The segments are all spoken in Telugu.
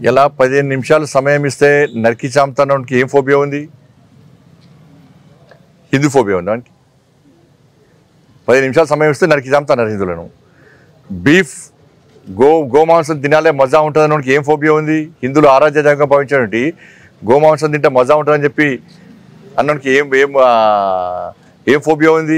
ఇలా పదిహేను నిమిషాలు సమయం ఇస్తే నరికి చాంపుతానికి ఏం ఫోబియా ఉంది హిందూ ఫోబియా ఉంది దానికి పదిహేను నిమిషాలు సమయం ఇస్తే నరికి చాంపుతున్నారు హిందువులను బీఫ్ గో గోమాంసం తినాలే మజా ఉంటుందని ఏం ఫోబియా ఉంది హిందువులు ఆరాధ్యంగా భావించినటువంటి గోమాంసం తింటే మజా ఉంటుందని చెప్పి అన్నానికి ఏం ఏం ఆ, ఏం ఫోబియా ఉంది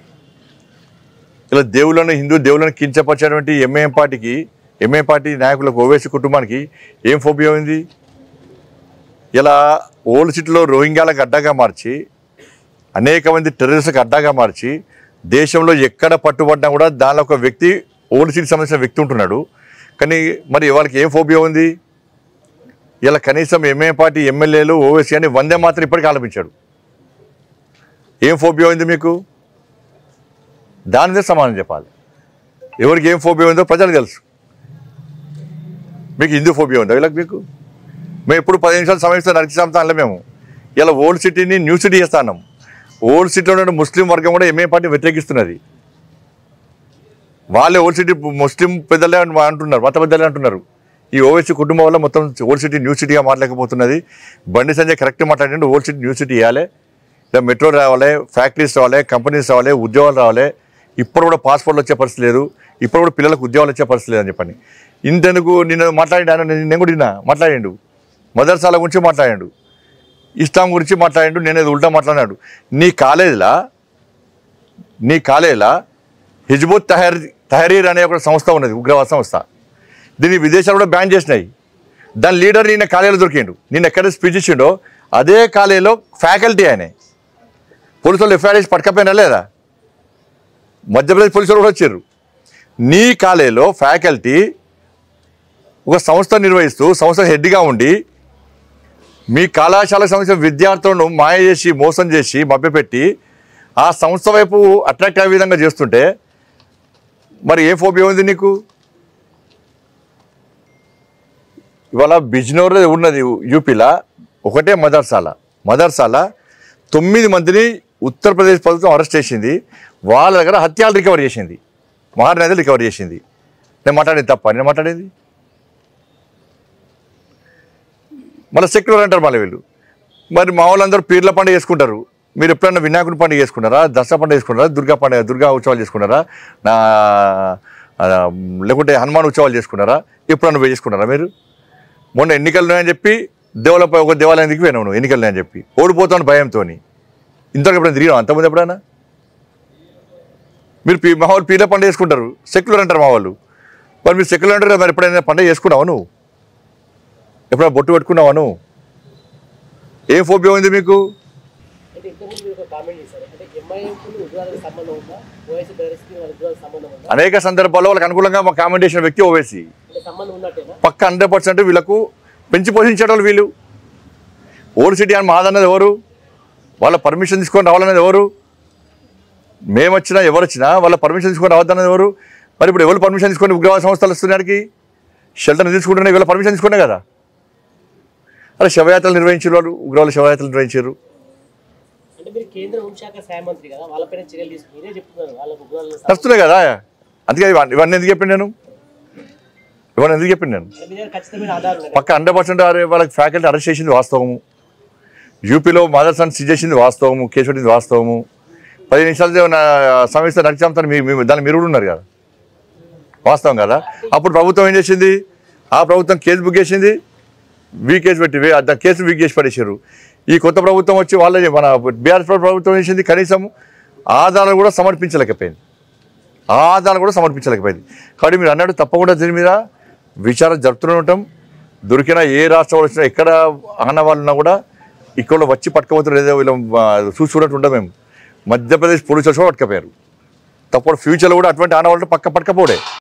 ఇలా దేవుళ్ళను హిందూ దేవుళ్ళను కించపరిచేటువంటి ఎంఏఎం పార్టీకి ఎంఏ పార్టీ నాయకులకు ఓవేసీ కుటుంబానికి ఏం ఫోబియా ఉంది ఇలా ఓల్డ్ సిటీలో రోహింగ్యాలకు అడ్డాగా మార్చి అనేక మంది టెర్రరిస్ట్లకు అడ్డాగా మార్చి దేశంలో ఎక్కడ పట్టుబడినా కూడా దానిలో ఒక వ్యక్తి ఓల్డ్ సిటీకి సంబంధించిన వ్యక్తి ఉంటున్నాడు కానీ మరి వాళ్ళకి ఏం ఫోబియా ఉంది ఇలా కనీసం ఎంఏ పార్టీ ఎమ్మెల్యేలు ఓవేసీ అని వందే మాత్రం ఇప్పటికీ ఆలపించాడు ఏం ఫోబియా ఉంది మీకు దాని మీద సమాధానం చెప్పాలి ఎవరికి ఏం ఫోబియా ఉందో ప్రజలకు తెలుసు మీకు హిందూ ఫోబియా ఉందా వీళ్ళకి మీకు మేము ఎప్పుడు పది నిమిషాలు సమయం నరికి చంపుతానులే మేము ఇలా ఓల్డ్ సిటీని న్యూ సిటీ చేస్తాను ఓల్డ్ సిటీలో ఉన్న ముస్లిం వర్గం కూడా ఎంఏ పార్టీ వ్యతిరేకిస్తున్నది వాళ్ళే ఓల్డ్ సిటీ ముస్లిం పెద్దలే అని అంటున్నారు మత పెద్దలే అంటున్నారు ఈ ఓవైసీ కుటుంబం వల్ల మొత్తం ఓల్డ్ సిటీ న్యూ సిటీగా మాట్లాడకపోతున్నది బండి సంజయ్ కరెక్ట్ మాట్లాడండి ఓల్డ్ సిటీ న్యూ సిటీ ఇవ్వాలి ఇలా మెట్రో రావాలి ఫ్యాక్టరీస్ రావాలి కంపెనీస్ రావాలి ఉద్యోగాలు రావాలి ఇప్పుడు కూడా పాస్పోర్ట్లు వచ్చే పరిస్థితి లేదు ఇప్పుడు కూడా పిల్లలకు ఉద్యోగాలు వచ్చే పరిస్థితి లేదని చెప్పండి ఇంతెందుకు నిన్న మాట్లాడాను నేను నేను కూడా విన్నా మాట్లాడిండు మదర్సాల గురించి మాట్లాడాడు ఇస్లాం గురించి మాట్లాడాడు నేను ఏదో ఉల్టా మాట్లాడాడు నీ కాలేజీలా నీ కాలేజీలా హిజ్బుత్ తహర్ తహరీర్ అనే ఒక సంస్థ ఉన్నది ఉగ్రవాద సంస్థ దీన్ని విదేశాలు కూడా బ్యాన్ చేసినాయి దాని లీడర్ నిన్న కాలేజీలో దొరికిండు నిన్న ఎక్కడ స్పీచ్ ఇచ్చిండో అదే కాలేజీలో ఫ్యాకల్టీ ఆయనే పోలీసులు ఎఫ్ఐఆర్ చేసి పట్టుకపోయినా లేదా మధ్యప్రదేశ్ పోలీసులు కూడా వచ్చారు నీ కాలేజీలో ఫ్యాకల్టీ ఒక సంస్థ నిర్వహిస్తూ సంస్థ హెడ్గా ఉండి మీ కళాశాలకు సంబంధించిన విద్యార్థులను మాయ చేసి మోసం చేసి మభ్యపెట్టి ఆ సంస్థ వైపు అట్రాక్ట్ అయ్యే విధంగా చేస్తుంటే మరి ఏ ఫోబియా ఉంది నీకు ఇవాళ బిజ్నోర్ ఉన్నది యూపీలో ఒకటే మదర్సాల మదర్సాల తొమ్మిది మందిని ఉత్తరప్రదేశ్ ప్రభుత్వం అరెస్ట్ చేసింది వాళ్ళ దగ్గర హత్యాలు రికవర్ చేసింది మహానది రికవర్ చేసింది నేను మాట్లాడేది తప్ప నేను మాట్లాడేది మళ్ళీ సెక్యులర్ అంటారు మళ్ళీ వీళ్ళు మరి మా వాళ్ళందరూ పీర్ల పండుగ చేసుకుంటారు మీరు ఎప్పుడైనా వినాయకుడి పండుగ చేసుకున్నారా దసరా పండుగ చేసుకున్నారా దుర్గా పండుగ దుర్గా ఉత్సవాలు చేసుకున్నారా నా ఆ, లేకుంటే హనుమాన్ ఉత్సవాలు చేసుకున్నారా ఎప్పుడన్నా పోయి చేసుకున్నారా మీరు మొన్న ఎన్నికలు ఉన్నాయని చెప్పి దేవులపై ఒక దేవాలయం దిగి పోయినావు నువ్వు ఎన్నికలు ఉన్నాయని చెప్పి ఓడిపోతాను భయంతో ఇంతకు ఎప్పుడైనా తిరిగినావు అంతమంది ఎప్పుడైనా మీరు పీ- మా వాళ్ళు పీర్ల పండుగ చేసుకుంటారు సెక్యులర్ అంటారు మా వాళ్ళు మరి మీరు సెక్యులర్ అంటారు కదా మరి ఎప్పుడైనా పండుగ చేసుకున్నావా నువ్వు ఎప్పుడైనా బొట్టు పెట్టుకున్నావా నువ్వు ఏం ఫోబియా ఉంది మీకు అంటే ఇంతకుముందు మీరు ఒక కామెంట్ చేశారు అంటే ఎంఐఎంకు ఉగ్రవాదానికి సంబంధం ఉందా ఓఎస్సీ బ్రదర్స్కి వాళ్ళ ఉగ్రవాదానికి సంబంధం ఉందా అనేక సందర్భాల్లో వాళ్ళకి అనుకూలంగా మా కామెంట్ చేసిన వ్యక్తి ఓవేసి అంటే సంబంధం ఉన్నట్టేనా పక్క హండ్రెడ్ పర్సెంట్ వీళ్ళకు పెంచి పోషించే వాళ్ళు వీళ్ళు ఓల్డ్ సిటీ అని మాదన్నది ఎవరు వాళ్ళ పర్మిషన్ తీసుకొని రావాలనేది ఎవరు మేము వచ్చినా ఎవరు వచ్చినా వాళ్ళ పర్మిషన్ తీసుకొని రావద్దన్నది ఎవరు మరి ఇప్పుడు ఎవరు పర్మిషన్ తీసుకొని ఉగ్రవాద సంస్థలు వస్తున్నాడికి షెల్టర్ తీసుకుంటున్నాయి వీళ్ళ పర్మిషన్ తీసుకునే కదా అలా శవయాత్రలు నిర్వహించారు వాళ్ళు ఉగ్రవాద శవయాత్రలు నిర్వహించారు అంటే మీరు కేంద్ర హోంశాఖ సహాయ మంత్రి కదా వాళ్ళపైన చర్యలు తీసుకుని మీరే చెప్తున్నారు వాళ్ళకు ఉగ్రవాదాలకు నడుస్తున్నాయి కదా అందుకే ఇవన్నీ ఇవన్నీ ఎందుకు చెప్పాను నేను ఇవన్నీ ఎందుకు చెప్పాను నేను అంటే మీ దగ్గర ఖచ్చితమైన ఆధారం ఉన్నాయి పక్క హండ్రెడ్ పర్సెంట్ వాళ్ళకి ఫ్యాకల్టీ అరెస్ట్ చేసింది వాస్తవము యూపీలో మదర్స్ అని సీజ్ చేసింది వాస్తవము కేసు పెట్టింది వాస్తవము పది నిమిషాలు సమస్య నడిచామని మీ మీ- దాన్ని మీరు కూడా ఉన్నారు కదా వాస్తవం కదా అప్పుడు ప్రభుత్వం ఏం చేసింది ఆ ప్రభుత్వం కేసు బుక్ చేసింది వీ కేసు పెట్టి వీ- ఆ కేసు వీక్ చేసి పడేసారు ఈ కొత్త ప్రభుత్వం వచ్చి వాళ్ళ మన బీఆర్ఎస్ ప్రభుత్వం ఏం చేసింది కనీసం ఆధారాలు కూడా సమర్పించలేకపోయింది ఆ ఆధారాలు కూడా సమర్పించలేకపోయింది కాబట్టి మీరు అన్నట్టు తప్పకుండా దీని మీద విచారణ జరుపుతూనే ఉంటాం దొరికిన ఏ రాష్ట్రం వచ్చినా ఎక్కడ ఆనవాళ్ళు ఉన్నా కూడా ఇక్కడ వచ్చి పట్టుకపోతారు ఏదో వీళ్ళం ఆ, చూసి చూడట్టు ఉంటాం మేము మధ్యప్రదేశ్ పోలీసులు కూడా పట్టుకపోయారు తప్పుడు ఫ్యూచర్లో కూడా అటువంటి ఆనవాళ్ళు పక్క పట్టుకపోడే